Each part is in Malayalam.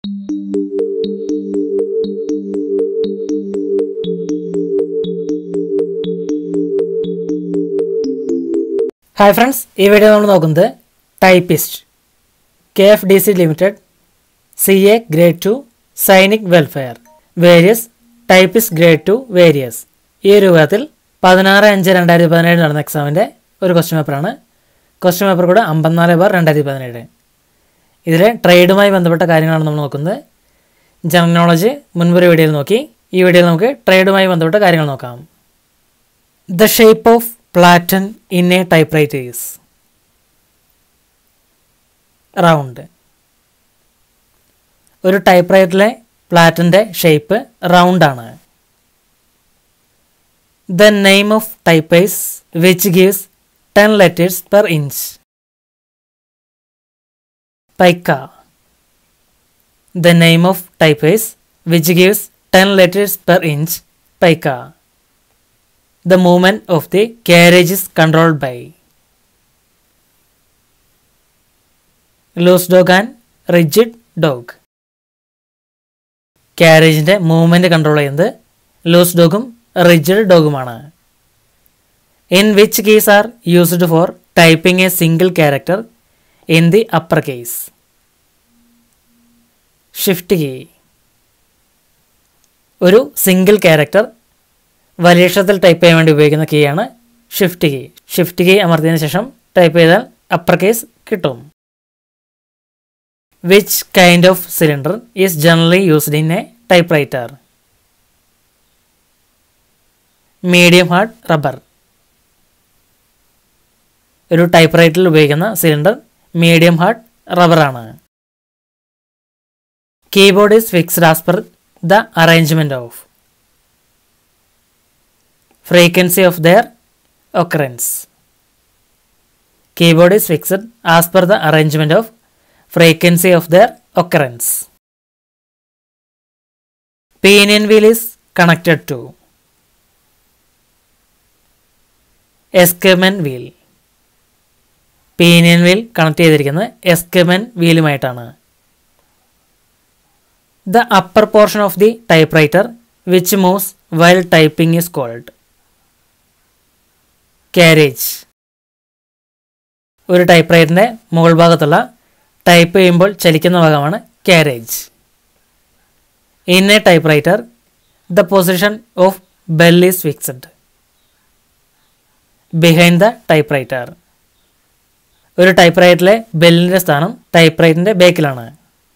ഹായ് ഫ്രണ്ട്സ് ഈ വീഡിയോ നമ്മൾ നോക്കുന്നത് typist K F D C limited C A grade two Sainik welfare various typist grade two various ഈ ഒരു വിഭാഗത്തിൽ പതിനാറ് അഞ്ച് രണ്ടായിരത്തി പതിനേഴ് നടന്ന എക്സാമിൻ്റെ ഒരു ക്വസ്റ്റ്യൻ പേപ്പറാണ് ക്വസ്റ്റ്യൻ പേപ്പർ കൂടെ അമ്പത്തിനാല് ബാർ രണ്ടായിരത്തി പതിനേഴ് ഇതിലെ ട്രേഡുമായി ബന്ധപ്പെട്ട കാര്യങ്ങളാണ് നമ്മൾ നോക്കുന്നത് ജനറൽ നോളജ് മുൻപൊരു വീഡിയോയിൽ നോക്കി ഈ വീഡിയോയിൽ നമുക്ക് ട്രേഡുമായി ബന്ധപ്പെട്ട കാര്യങ്ങൾ നോക്കാം the shape of platen in a type is round ഒരു ടൈപ്പ് റൈറ്ററിലെ പ്ലാറ്റൻ്റെ ഷേപ്പ് റൗണ്ടാണ് the name of typeface which gives ten letters per inch pica the name of typeface which gives ten letters per inch pica the movement of the carriage is controlled by loose dog and rigid dog ക്യാരേജിൻ്റെ മൂവ്മെൻറ്റ് കൺട്രോൾ ചെയ്യുന്നത് ലൂസ് ഡോഗും റിജിഡ് ഡോഗുമാണ് in which case are used for typing a single character in the upper case shift key ഒരു സിംഗിൾ ക്യാരക്ടർ വലിയക്ഷരത്തിൽ ടൈപ്പ് ചെയ്യാൻ വേണ്ടി ഉപയോഗിക്കുന്ന കീ ആണ് ഷിഫ്റ്റ് കീ ഷിഫ്റ്റ് കീ അമർത്തിയതിനു ശേഷം ടൈപ്പ് ചെയ്താൽ അപ്പർ കേസ് കിട്ടും which kind of cylinder is generally used in a typewriter medium hard rubber ഒരു ടൈപ്പ് റൈറ്ററിൽ ഉപയോഗിക്കുന്ന cylinder medium hard റബ്ബറാണ് keyboard is fixed as per the arrangement of frequency of their occurrence. Keyboard is fixed as per the arrangement of frequency of their occurrence. Pinion wheel is connected to escapement wheel pinion wheel connect ചെയ്തിരിക്കുന്നത് എസ്കമൻ വീലുമായിട്ടാണ് the upper portion of the typewriter which moves while typing is called carriage ഒരു ടൈപ്പ് റൈറ്ററിൻ്റെ മുകൾ ഭാഗത്തുള്ള ടൈപ്പ് ചെയ്യുമ്പോൾ ചലിക്കുന്ന ഭാഗമാണ് carriage in a typewriter the position of bell is fixed behind the typewriter ഒരു ടൈപ്പ് റൈറ്ററിലെ ബെല്ലിൻ്റെ സ്ഥാനം ടൈപ്പ് റൈറ്ററിൻ്റെ ബേക്കിലാണ്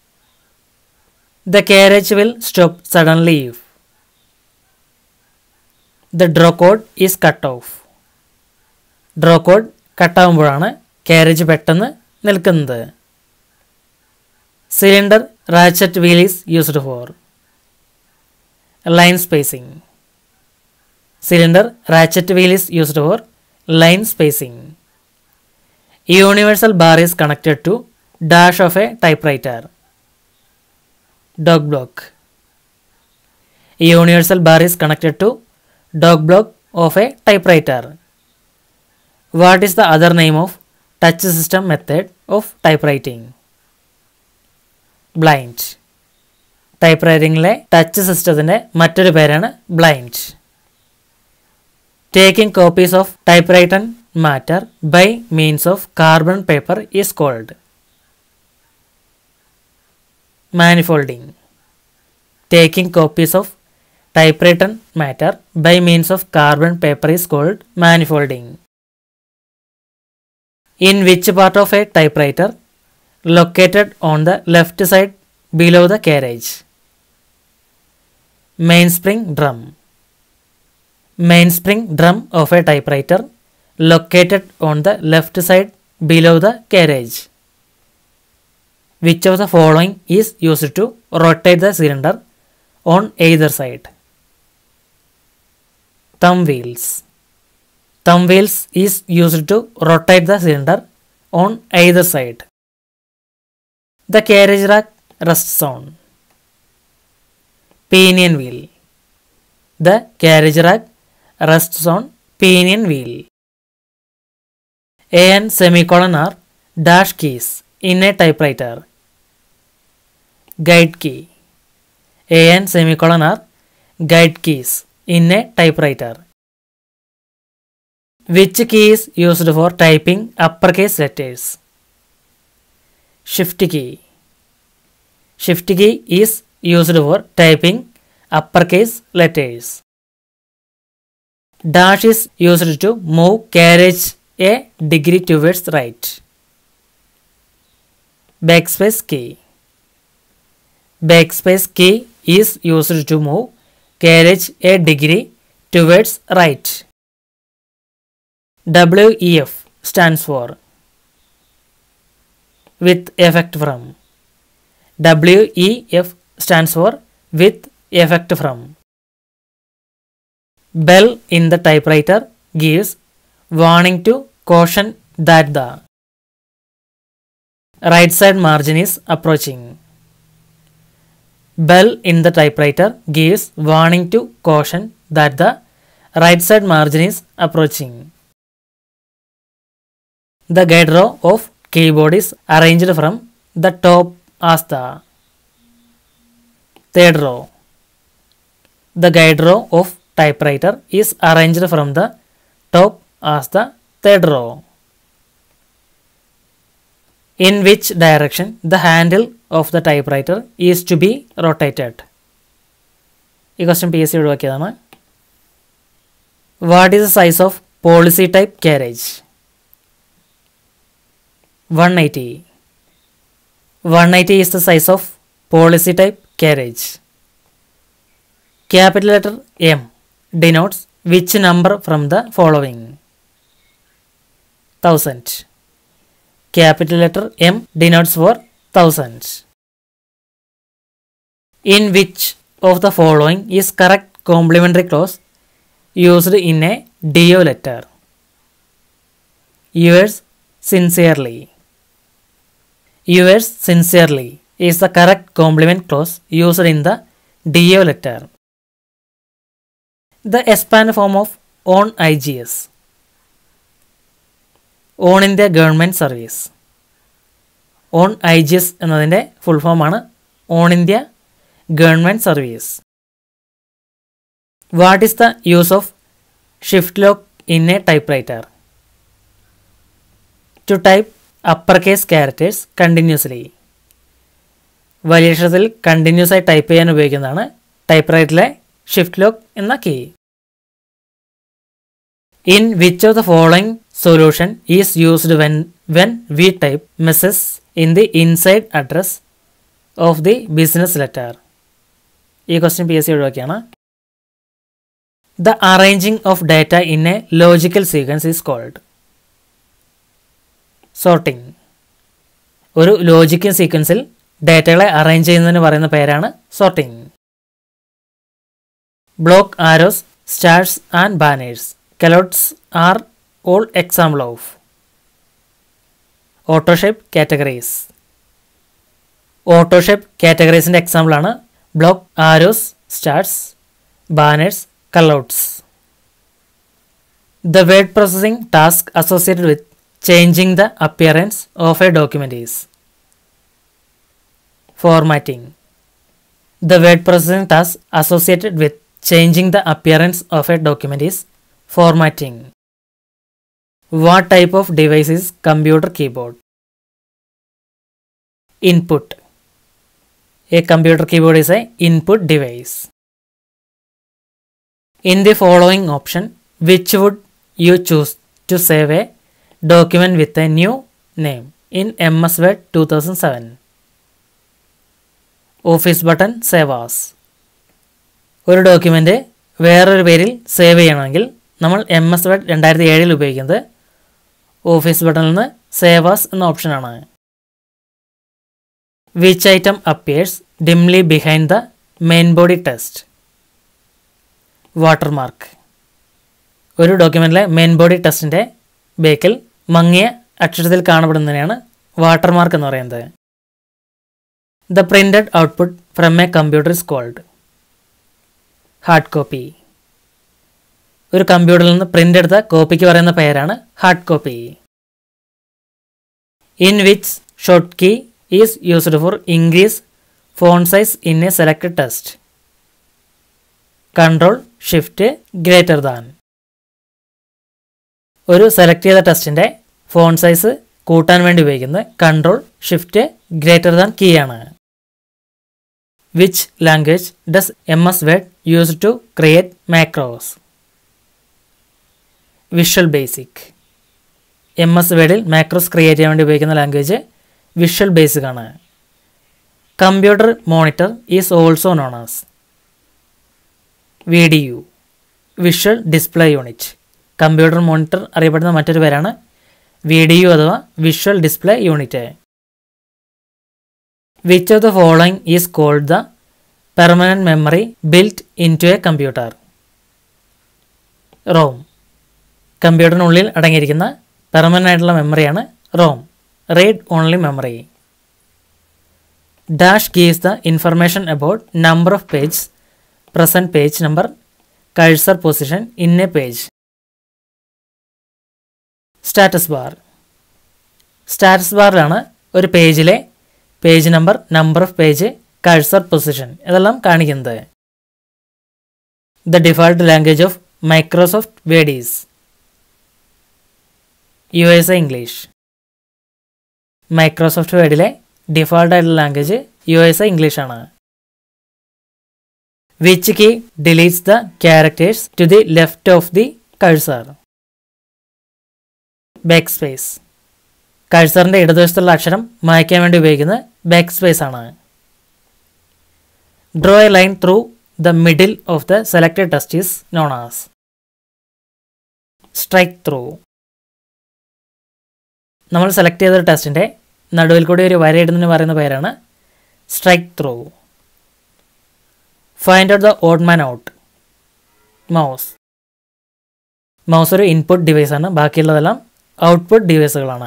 the carriage will stop suddenly if the draw cord is cut of draw cord കട്ടാകുമ്പോഴാണ് കാരേജ് പെട്ടെന്ന് നിൽക്കുന്നത് cylinder ratchet wheel is used for line spacing cylinder ratchet wheel is used for line spacing universal bar is connected to dash of a typewriter dog block universal bar is connected to dog block of a typewriter. What is the other name of touch system method of typewriting? Blind type റൈറ്റിംഗിലെ ടച്ച് സിസ്റ്റത്തിൻ്റെ മറ്റൊരു പേരാണ് blind taking copies of typewritten matter by means of carbon paper is called manifolding taking copies of typewritten matter by means of carbon paper is called manifolding. In which part of a typewriter located on the left side below the carriage? Mainspring drum. Mainspring drum of a typewriter located on the left side below the carriage. Which of the following is used to rotate the cylinder on either side? thumb wheels. Thumb wheels is used to rotate the cylinder on either side. The carriage rack rests on pinion wheel. The carriage rack rests on pinion wheel. A and semicolon are dash keys in a typewriter. guide key. A and semicolon are guide keys in a typewriter. Which key is used for typing uppercase letters? Shift key. Shift key is used for typing uppercase letters. Dash is used to move carriage a degree towards right. Backspace key. Backspace key is used to move carriage a degree towards right. WEF stands for with effect from. WEF stands for with effect from. Bell in the typewriter gives warning to caution that the right side margin is approaching. Bell in the typewriter gives warning to caution that the right side margin is approaching. The guide row of keyboard is arranged from the top as the third row. The guide row of typewriter is arranged from the top as the third row. In which direction the handle of the typewriter is to be rotated? ഈ ക്വസ്റ്റ്യൻ പി എസ് സി ഒഴിവാക്കിയതാണ് what is the size of policy type carriage one eighty one eighty is the size of policy type carriage. Capital letter M denotes which number from the following? 1000. Capital letter M denotes for thousands. In which of the following is correct complementary clause used in a DO letter? Yours sincerely. Yours sincerely is the correct complement clause used in the DO letter. The expanded form of on IGS. On India government service on I G S എന്നതിൻ്റെ ഫുൾ ഫോമാണ് on India government service what is the use of shift lock in a typewriter to type upper case characters continuously വലിയ അക്ഷരത്തിൽ കണ്ടിന്യൂസ് ആയി ടൈപ്പ് ചെയ്യാൻ ഉപയോഗിക്കുന്നതാണ് ടൈപ്പ് റൈറ്ററിലെ ഷിഫ്റ്റ് ലോക്ക് എന്ന key in which of the following solution is used when when we type messes in the inside address of the business letter ഈ ക്വസ്റ്റ്യൻ പി എസ് സി ഒഴിവാക്കിയാണ് the arranging of data in a logical sequence is called sorting ഒരു ലോജിക്കൽ സീക്വൻസിൽ ഡാറ്റകളെ അറേഞ്ച് ചെയ്യുന്നതിന് പറയുന്ന പേരാണ് sorting block arrows stars and banners callouts are all example of autoshape categories autoshape കാറ്റഗറീസിൻ്റെ എക്സാമ്പിളാണ് block arrows stars banners callouts the word processing task associated with changing the appearance of a document is Formatting. The word processing task associated with changing the appearance of a document is formatting. What type of device is computer keyboard? Input. A computer keyboard is a input device. In the following option, which would you choose to save a document with a new name in MS Word 2007? Office button save as ഒരു ഡോക്യുമെൻ്റ് വേറൊരു പേരിൽ സേവ് ചെയ്യണമെങ്കിൽ നമ്മൾ എം എസ് വേഡ് രണ്ടായിരത്തി ഏഴിൽ ഉപയോഗിക്കുന്നത് ഓഫീസ് ബട്ടണിൽ നിന്ന് സേവാസ് എന്ന ഓപ്ഷനാണ് which item appears dimly behind the main body text watermark ഒരു ഡോക്യുമെൻറ്റിലെ മെയിൻ ബോഡി ടെസ്റ്റിൻ്റെ ബേക്കിൽ മങ്ങിയ അക്ഷരത്തിൽ കാണപ്പെടുന്നതിനെയാണ് വാട്ടർമാർക്ക് എന്ന് പറയുന്നത് the printed output from a computer is called hard copy ഒരു കമ്പ്യൂട്ടറിൽ നിന്ന് പ്രിൻ്റ് എടുത്ത കോപ്പിക്ക് പറയുന്ന പേരാണ് hard copy in which short key is used for increase font size in a selected text control shift greater than ഒരു സെലക്ട് ചെയ്ത ടെസ്റ്റിൻ്റെ ഫോൺ സൈസ് കൂട്ടാൻ വേണ്ടി ഉപയോഗിക്കുന്നത് control shift greater than key ആണ് which language does M S Word use to create macros visual basic M S വേഡിൽ മാക്രോസ് ക്രിയേറ്റ് ചെയ്യാൻ വേണ്ടി ഉപയോഗിക്കുന്ന ലാംഗ്വേജ് വിഷ്വൽ ബേസിക് ആണ് computer monitor is also known as V D U visual display unit computer monitor അറിയപ്പെടുന്ന മറ്റൊരു പേരാണ് വി ഡി യു അഥവാ visual display unit which of the following is called the permanent memory built in to a computer ROM കമ്പ്യൂട്ടറിനുള്ളിൽ അടങ്ങിയിരിക്കുന്ന പെർമനൻ്റ് ആയിട്ടുള്ള മെമ്മറിയാണ് ROM read only memory dash gives the information about number of page present page number cursor position in a page status bar status ബാറിലാണ് ഒരു പേജിലെ page number number of page cursor position ഇതെല്ലാം കാണിക്കുന്നത് the default language of Microsoft Word is U S A English Microsoft വേഡിലെ ഡിഫാൾട്ട് ആയിട്ടുള്ള ലാംഗ്വേജ് യു എസ് എ ഇംഗ്ലീഷാണ് which key deletes the characters to the left of the cursor backspace കഴ്സറിൻ്റെ ഇടതുവശത്തുള്ള അക്ഷരം മായ്ക്കാൻ വേണ്ടി ഉപയോഗിക്കുന്നത് ബാക്ക് സ്പേസ് ആണ് draw a line through the middle of the selected test is known as strikethrough നമ്മൾ സെലക്ട് ചെയ്ത ടെസ്റ്റിൻ്റെ നടുവിൽ കൂടി ഒരു വരയിടുന്നതിന് പറയുന്ന പേരാണ് strikethrough find out the odd man out mouse mouse ഒരു ഇൻപുട്ട് ഡിവൈസാണ് ബാക്കിയുള്ളതെല്ലാം ഔട്ട്പുട്ട് ഡിവൈസുകളാണ്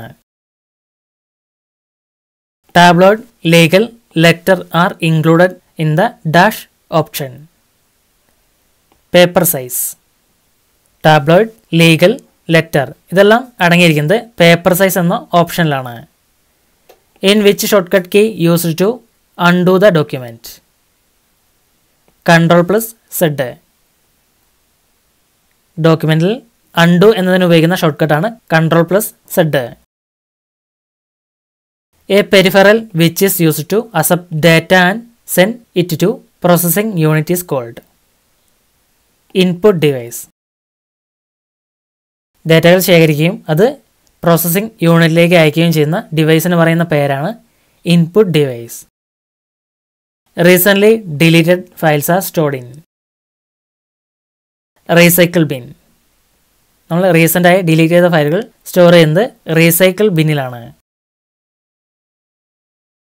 tabloid legal letter are included in the dash option paper size tabloid legal letter ഇതെല്ലാം അടങ്ങിയിരിക്കുന്നത് പേപ്പർ സൈസ് എന്ന ഓപ്ഷനിലാണ് in which shortcut key used to undo the document control plus Z ഡോക്യുമെൻറ്റിൽ അൺഡു എന്നതിന് ഉപയോഗിക്കുന്ന short കട്ടാണ് control plus Z a peripheral which is used to accept data and send it to processing unit is called input device ഡാറ്റകൾ ശേഖരിക്കുകയും അത് പ്രോസസ്സിംഗ് യൂണിറ്റിലേക്ക് അയക്കുകയും ചെയ്യുന്ന ഡിവൈസിന് പറയുന്ന പേരാണ് input device recently deleted files are stored in recycle bin നമ്മൾ റീസെൻ്റായി ഡിലീറ്റ് ചെയ്ത ഫയലുകൾ സ്റ്റോർ ചെയ്യുന്നത് റീസൈക്കിൾ ബിന്നിലാണ്